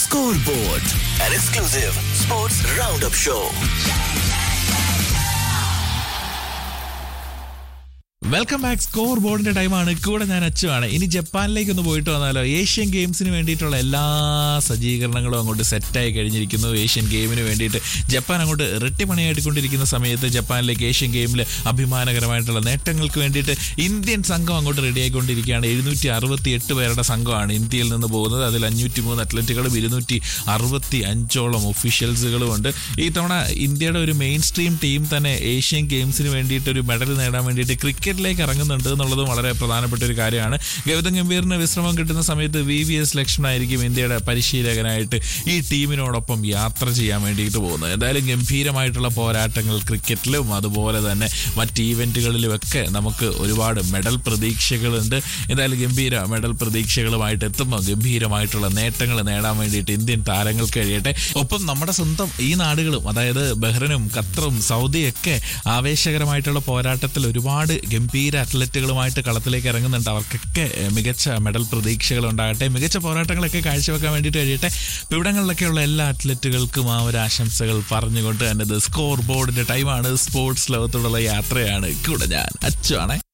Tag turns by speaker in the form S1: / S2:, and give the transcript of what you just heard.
S1: Scoreboard, an exclusive sports roundup show.
S2: Welcome back score ബോർഡിന്റെ ടൈമാണ് കൂടെ ഞാൻ അച്ചുവാണ് ഇനി ജപ്പാനിലേക്ക് ഒന്ന് പോയിട്ട് വന്നാലോ ഏഷ്യൻ ഗെയിംസിന് വേണ്ടിയിട്ടുള്ള എല്ലാ സജ്ജീകരണങ്ങളും അങ്ങോട്ട് സെറ്റായി കഴിഞ്ഞിരിക്കുന്നു ഏഷ്യൻ ഗെയിമിന് വേണ്ടിയിട്ട് ജപ്പാൻ അങ്ങോട്ട് ഇരട്ടിപ്പണിയായിക്കൊണ്ടിരിക്കുന്ന സമയത്ത് ജപ്പാനിലേക്ക് ഏഷ്യൻ ഗെയിമിൽ അഭിമാനകരമായിട്ടുള്ള നേട്ടങ്ങൾക്ക് വേണ്ടിയിട്ട് ഇന്ത്യൻ സംഘം അങ്ങോട്ട് റെഡിയായിക്കൊണ്ടിരിക്കുകയാണ് എഴുന്നൂറ്റി അറുപത്തി എട്ട് പേരുടെ സംഘമാണ് ഇന്ത്യയിൽ നിന്ന് പോകുന്നത് അതിൽ അഞ്ഞൂറ്റി മൂന്ന് അത്ലറ്റുകളും ഇരുന്നൂറ്റി അറുപത്തി അഞ്ചോളം ഒഫീഷ്യൽസുകളും ഉണ്ട് ഈ തവണ ഇന്ത്യയുടെ ഒരു മെയിൻ സ്ട്രീം ടീം തന്നെ ഏഷ്യൻ ഗെയിംസിന് വേണ്ടിയിട്ട് ഒരു മെഡൽ നേടാൻ വേണ്ടിയിട്ട് ക്രിക്കറ്റിലേക്ക് ഇറങ്ങുന്നുണ്ട് എന്നുള്ളത് വളരെ പ്രധാനപ്പെട്ട ഒരു കാര്യമാണ് ഗൗതം ഗംഭീറിന് വിശ്രമം കിട്ടുന്ന സമയത്ത് വി വി എസ് ലക്ഷ്മണായിരിക്കും ഇന്ത്യയുടെ പരിശീലകനായിട്ട് ഈ ടീമിനോടൊപ്പം യാത്ര ചെയ്യാൻ വേണ്ടിയിട്ട് പോകുന്നത് എന്തായാലും ഗംഭീരമായിട്ടുള്ള പോരാട്ടങ്ങൾ ക്രിക്കറ്റിലും അതുപോലെ തന്നെ മറ്റ് ഈവെന്റുകളിലും ഒക്കെ നമുക്ക് ഒരുപാട് മെഡൽ പ്രതീക്ഷകളുണ്ട് എന്തായാലും ഗംഭീര മെഡൽ പ്രതീക്ഷകളുമായിട്ട് എത്തുമ്പോൾ ഗംഭീരമായിട്ടുള്ള നേട്ടങ്ങൾ നേടാൻ വേണ്ടിയിട്ട് ഇന്ത്യൻ താരങ്ങൾക്ക് കഴിയട്ടെ ഒപ്പം നമ്മുടെ സ്വന്തം ഈ നാടുകളും അതായത് ബഹ്റിനും ഖത്തറും സൗദിയൊക്കെ ആവേശകരമായിട്ടുള്ള പോരാട്ടത്തിൽ ഒരുപാട് ഗംഭീര അത്ലറ്റുകളുമായിട്ട് കളത്തിലേക്ക് ഇറങ്ങുന്നുണ്ട് അവർക്കൊക്കെ ഏഹ്, മികച്ച മെഡൽ പ്രതീക്ഷകൾ ഉണ്ടാകട്ടെ മികച്ച പോരാട്ടങ്ങളൊക്കെ കാഴ്ചവെക്കാൻ വേണ്ടിയിട്ട് കഴിയട്ടെ ഇപ്പൊ ഇവിടങ്ങളിലൊക്കെയുള്ള എല്ലാ അത്ലറ്റുകൾക്കും ആ ഒരു ആശംസകൾ പറഞ്ഞുകൊണ്ട് തന്നെ ഇത് സ്കോർ ബോർഡിന്റെ ടൈമാണ് സ്പോർട്സ് ലോകത്തോടുള്ള യാത്രയാണ് കൂടെ ഞാൻ അച്ചുവാണേ